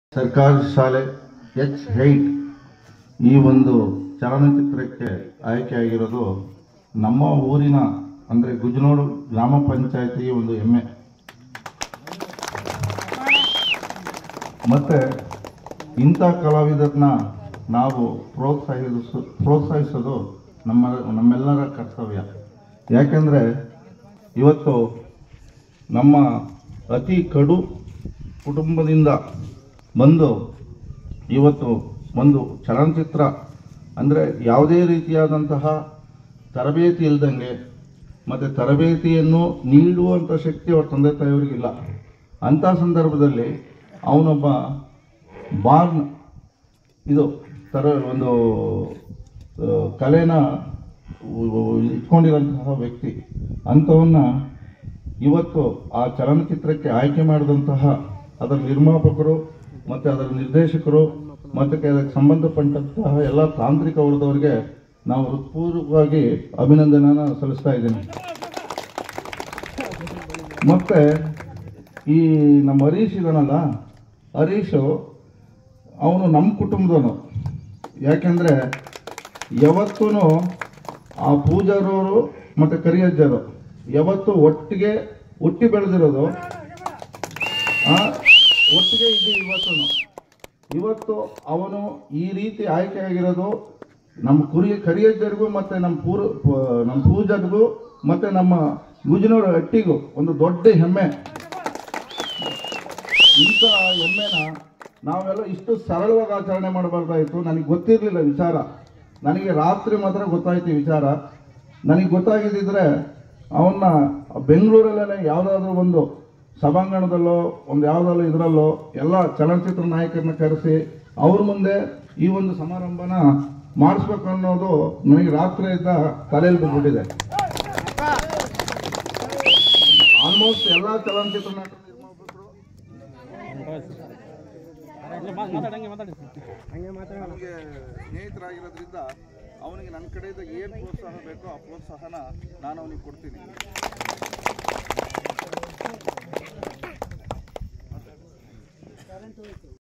ಸರ್ಕಾರಿ ಶಾಲೆ H height ಈ ಒಂದು ಚಲನಚಿತ್ರಕ್ಕೆ ಆಯ್ಕೆಯಾಗಿರೋದು ನಮ್ಮ ಊರಿನ ಅಂದರೆ ಗುಜನೋಡು ಗ್ರಾಮ ಪಂಚಾಯತಿ ಒಂದು ಹೆಮ್ಮೆ ಮತ್ತು ಇಂಥ ಕಲಾವಿದರನ್ನ ನಾವು ಪ್ರೋತ್ಸಾಹಿಸ ಪ್ರೋತ್ಸಾಹಿಸೋದು ನಮ್ಮ ನಮ್ಮೆಲ್ಲರ ಕರ್ತವ್ಯ ಯಾಕೆಂದರೆ ಇವತ್ತು ನಮ್ಮ ಅತಿ ಕಡು ಕುಟುಂಬದಿಂದ ಬಂದು ಇವತ್ತು ಒಂದು ಚಲನಚಿತ್ರ ಅಂದರೆ ಯಾವುದೇ ರೀತಿಯಾದಂತಹ ತರಬೇತಿ ಇಲ್ದಂಗೆ ಮತ್ತು ತರಬೇತಿಯನ್ನು ನೀಡುವಂಥ ಶಕ್ತಿ ಅವ್ರ ತಂದೆ ತಾಯಿಯವರಿಗಿಲ್ಲ ಅಂಥ ಸಂದರ್ಭದಲ್ಲಿ ಅವನೊಬ್ಬ ಬಾರ್ನ್ ಇದು ತರ ಒಂದು ಆ, ಕಲೆನ ಉ- ಇಟ್ಕೊಂಡಿರೋಂತಹ ವ್ಯಕ್ತಿ ಅಂಥವನ್ನ ಇವತ್ತು ಆ ಚಲನಚಿತ್ರಕ್ಕೆ ಆಯ್ಕೆ ಮಾಡಿದಂತಹ ಅದರ ನಿರ್ಮಾಪಕರು ಮತ್ತು ಅದರ ನಿರ್ದೇಶಕರು ಮತ್ತು ಅದಕ್ಕೆ ಸಂಬಂಧಪಟ್ಟಂತಹ ಎಲ್ಲ ತಾಂತ್ರಿಕ ವರ್ಗದವರಿಗೆ ನಾವು ಹೃತ್ಪೂರ್ವಕವಾಗಿ ಅಭಿನಂದನೆಯನ್ನು ಸಲ್ಲಿಸ್ತಾ ಇದ್ದೀನಿ ಮತ್ತೆ ಈ ನಮ್ಮ ಹರೀಶ್ ಇದಾನಲ್ಲ ಹರೀಶು ಅವನು ನಮ್ಮ ಕುಟುಂಬದವನು ಯಾಕೆಂದರೆ ಯಾವತ್ತೂ ಆ ಪೂಜಾರವರು ಮತ್ತು ಕರಿಯಜ್ಜರು ಯಾವತ್ತು ಒಟ್ಟಿಗೆ ಹುಟ್ಟಿ ಬೆಳೆದಿರೋದು ಆ, ಒಟ್ಟಿಗೆ ಇದೆ ಇವತ್ತು ಇವತ್ತು ಅವನು ಈ ರೀತಿ ಆಯ್ಕೆ ಆಗಿರೋದು ನಮ್ಮ ಕುರಿ ಕರಿಯಜ್ಜರಿಗೂ ಮತ್ತು ನಮ್ಮ ಪೂರ್ ಪ- ನಮ್ಮ ಪೂಜರಿಗೂ ಮತ್ತು ನಮ್ಮ ಗುಜನೂರ ಹಟ್ಟಿಗೂ ಒಂದು ದೊಡ್ಡ ಹೆಮ್ಮೆ ಇಂಥ ಹೆಮ್ಮೆನ ನಾವೆಲ್ಲ ಇಷ್ಟು ಸರಳವಾಗಿ ಆಚರಣೆ ಮಾಡಬಾರ್ದಾಯಿತು ನನಗೆ ಗೊತ್ತಿರಲಿಲ್ಲ ವಿಚಾರ ನನಗೆ ರಾತ್ರಿ ಮಾತ್ರ ಗೊತ್ತಾಯ್ತು ಈ ವಿಚಾರ ನನಗೆ ಗೊತ್ತಾಗಿದ್ದಿದ್ರೆ ಅವನ್ನ ಬೆಂಗಳೂರಲ್ಲೇ ಯಾವುದಾದ್ರೂ ಒಂದು ಸಭಾಂಗಣದಲ್ಲೋ ಒಂದು ಯಾವುದಾದ್ರೂ ಇದರಲ್ಲೋ ಎಲ್ಲ ಚಲನಚಿತ್ರ ನಾಯಕರನ್ನ ಕರೆಸಿ ಅವ್ರ ಮುಂದೆ ಈ ಒಂದು ಸಮಾರಂಭನ ಮಾಡಿಸ್ಬೇಕು ಅನ್ನೋದು ನನಗೆ ರಾತ್ರಿಯಿಂದ ತಲೆಯಲ್ಲಿ ಬಂದ್ಬಿಟ್ಟಿದೆ ಆಲ್ಮೋಸ್ಟ್ ಎಲ್ಲ ಚಲನಚಿತ್ರ ನಾಯಕರು ನಿರ್ಮಾಪಕರು ನಮಗೆ ಸ್ನೇಹಿತರಾಗಿರೋದ್ರಿಂದ ಅವನಿಗೆ ನನ್ನ ಕಡೆಯಿಂದ ಏನು ಪ್ರೋತ್ಸಾಹ ಬೇಕೋ ಆ ಪ್ರೋತ್ಸಾಹನ ನಾನು ಅವನಿಗೆ ಕೊಡ್ತೀನಿ